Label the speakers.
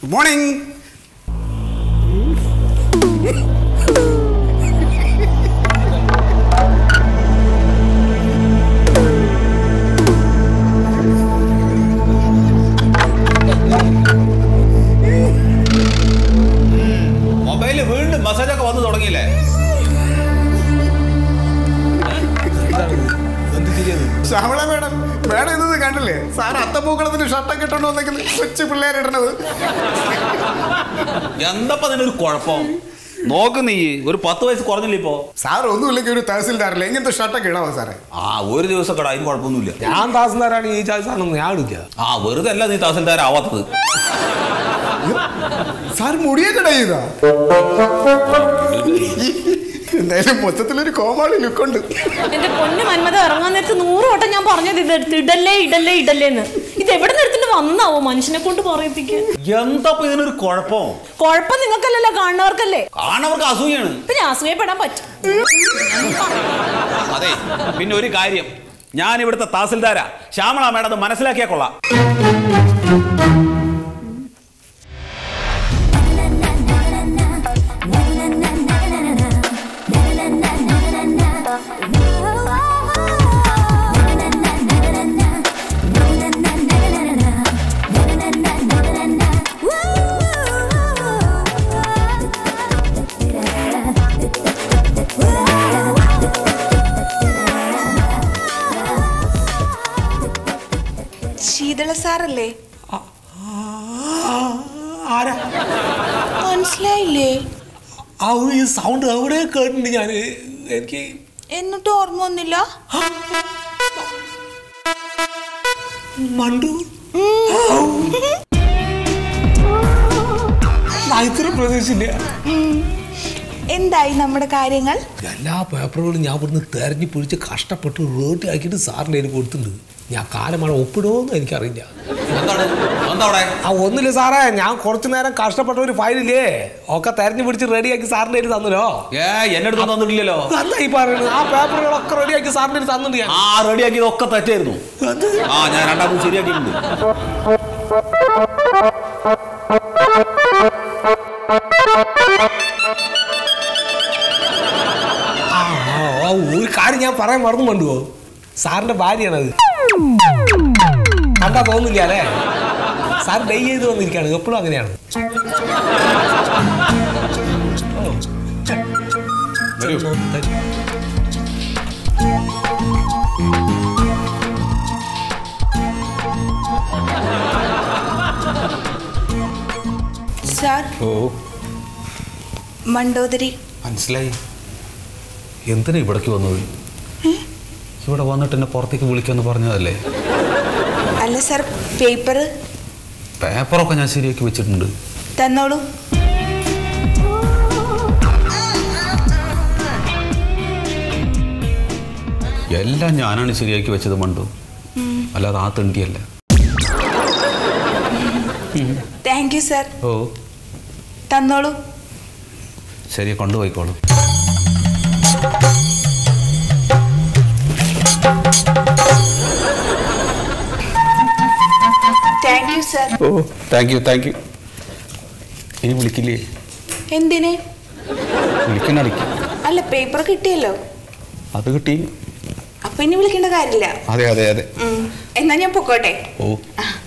Speaker 1: Good morning
Speaker 2: മൊബൈലിൽ വീണ്ടും message ഒക്കെ വന്നു തുടങ്ങിയില്ലേ
Speaker 1: ശ്യാമള മേഡം മേഡം ഇന്നത് കണ്ടില്ലേ സാർ അത്തപ്പൂക്കളത്തിന് ഷർട്ടൊക്കെ ഇട്ടോണ്ട് വന്നേക്കുന്നത് കൊച്ചു പിള്ളേരിടണത്
Speaker 2: എന്തപ്പ അതിനൊരു കുഴപ്പം നോക്ക് നീ ഒരു പത്ത് വയസ്സ് കുറഞ്ഞില്ല ഇപ്പോ
Speaker 1: സാർ ഒന്നുമില്ലെങ്കിൽ ഒരു തഹസിൽദാറില്ല ഇങ്ങനത്തെ ഷർട്ടൊക്കെ ഇടാവോ സാറേ
Speaker 2: ആ ഒരു ദിവസം കട അതിന് കുഴപ്പമൊന്നുമില്ല
Speaker 3: ഞാൻ താസന്താരാണ് ഈ ചായസാണെന്ന് ഞാൻ എടുക്കുക
Speaker 2: ആ വെറുതെ അല്ല നീ തഹസിൽദാരാവാത്തത്
Speaker 1: സാർ മുടിയൊക്കെ ഡൈ ചെയ്താ എന്തായാലും മൊത്തത്തിലൊരു കോമാളി ലുക്കുണ്ട്
Speaker 4: എന്റെ പൊന്നു മന്മത ഇറങ്ങാൻ നേരത്ത് നൂറ് വട്ടം ഞാൻ പറഞ്ഞത് ഇത് എടുത്ത് ഇടല്ലേ ഇടല്ലേ ഇടല്ലേന്ന് ഇത് എവിടെ നിന്ന് എടുത്തിട്ട് വന്നാവോ മനുഷ്യനെ കൊണ്ട് പറയിപ്പിക്കാൻ
Speaker 2: എന്തപ്പ ഇതിനൊരു കുഴപ്പം
Speaker 4: കുഴപ്പം നിങ്ങൾക്കല്ലല്ലോ കാണുന്നവർക്കല്ലേ
Speaker 2: കാണവർക്ക് അസൂയാണ്
Speaker 4: പിന്നെ അസൂയപ്പെടാൻ പറ്റും
Speaker 2: അതെ പിന്നെ ഒരു കാര്യം ഞാൻ ഇവിടുത്തെ തഹസിൽദാരാ ശ്യാമള മേഡം അത് മനസ്സിലാക്കിയാ കൊള്ളാം
Speaker 5: ശീതള സാറല്ലേ
Speaker 3: ആരാ
Speaker 5: മനസ്സിലായില്ലേ
Speaker 3: ആ ഒരു ഈ സൗണ്ട് എവിടെ കേട്ടിട്ടുണ്ട് ഞാൻ എനിക്ക്
Speaker 5: എന്നിട്ട് ഓർമ്മ വന്നില്ല
Speaker 3: മണ്ടു ഇത്ര പ്രതീക്ഷിച്ചില്ല
Speaker 5: എന്തായി നമ്മുടെ കാര്യങ്ങൾ
Speaker 3: എല്ലാ പേപ്പറുകളും ഞാൻ ഇവിടുന്ന് തെരഞ്ഞു പിടിച്ച് കഷ്ടപ്പെട്ട് റേട്ട് ആക്കിയിട്ട് സാറിൻ്റെ കയ്യിൽ കൊടുത്തിട്ടുണ്ട് ഞാൻ കാലമാണ് ഒപ്പിടുമോന്ന് എനിക്കറിയില്ല
Speaker 2: എന്താണ് എന്താ അവിടെ
Speaker 3: ആ ഒന്നില്ല സാറേ ഞാൻ കുറച്ചു നേരം കഷ്ടപ്പെട്ട ഒരു ഫയലില്ലേ ഒക്കെ തെരഞ്ഞു പിടിച്ച് റെഡിയാക്കി സാറിൻ്റെ കയ്യിൽ തന്നല്ലോ
Speaker 2: ഏ എന്നെ അടുത്ത് തന്നിട്ടില്ലല്ലോ
Speaker 3: അല്ല ഈ പറയുന്നത് ആ പേപ്പറുകളൊക്കെ റെഡിയാക്കി സാറിൻ്റെ കയ്യിൽ തന്നിട്ടുണ്ട് ഞാൻ
Speaker 2: ആ റെഡിയാക്കിയതൊക്കെ തെറ്റായിരുന്നു
Speaker 3: അത്
Speaker 2: ആ ഞാൻ രണ്ടാമത് ശരിയാക്കിയിട്ടുണ്ട്
Speaker 3: ആ, ആ, ആ, ഒരു കാര്യം ഞാൻ പറയാൻ മറന്നു കൊണ്ടുപോ സാറിന്റെ ഭാര്യയാണത് കണ്ടാ തോന്നില്ല അല്ലേ സാർ ഡൈ ചെയ്ത് വന്നിരിക്കുകയാണ് എപ്പോഴും അങ്ങനെയാണ്
Speaker 2: വരൂ.
Speaker 5: സാർ
Speaker 2: ഓ
Speaker 5: മണ്ടോദരി
Speaker 2: മനസ്സിലായി എന്തിനാ ഇവിടേക്ക് വന്നത് ഇവിടെ വന്നിട്ട് എന്നെ പുറത്തേക്ക് വിളിക്കാന്ന് പറഞ്ഞതല്ലേ
Speaker 5: അല്ല സാർ പേപ്പർ
Speaker 2: പേപ്പറൊക്കെ ഞാൻ ശരിയാക്കി വെച്ചിട്ടുണ്ട്
Speaker 5: തന്നോളൂ
Speaker 2: എല്ലാം ഞാനാണ് ശരിയാക്കി വെച്ചത് മണ്ടു അല്ലാതെ ആ തെണ്ടിയല്ല
Speaker 5: താങ്ക് യു സാർ
Speaker 2: ഓ
Speaker 5: തന്നോളൂ
Speaker 2: ശരി കൊണ്ടുപോയിക്കോളൂ
Speaker 5: താങ്ക് യു സാർ
Speaker 2: ഓ താങ്ക് യു താങ്ക് യു ഇനി വിളിക്കില്ലേ
Speaker 5: എന്തിന്
Speaker 2: വിളിക്കണ വിളിക്കും
Speaker 5: അല്ല പേപ്പർ കിട്ടിയല്ലോ
Speaker 2: അത് കിട്ടി
Speaker 5: അപ്പൊ ഇനി വിളിക്കേണ്ട കാര്യമില്ല
Speaker 2: അതെ അതെ അതെ
Speaker 5: ഉം. എന്നാ ഞാൻ പൊക്കോട്ടെ
Speaker 2: ഓ
Speaker 5: ആ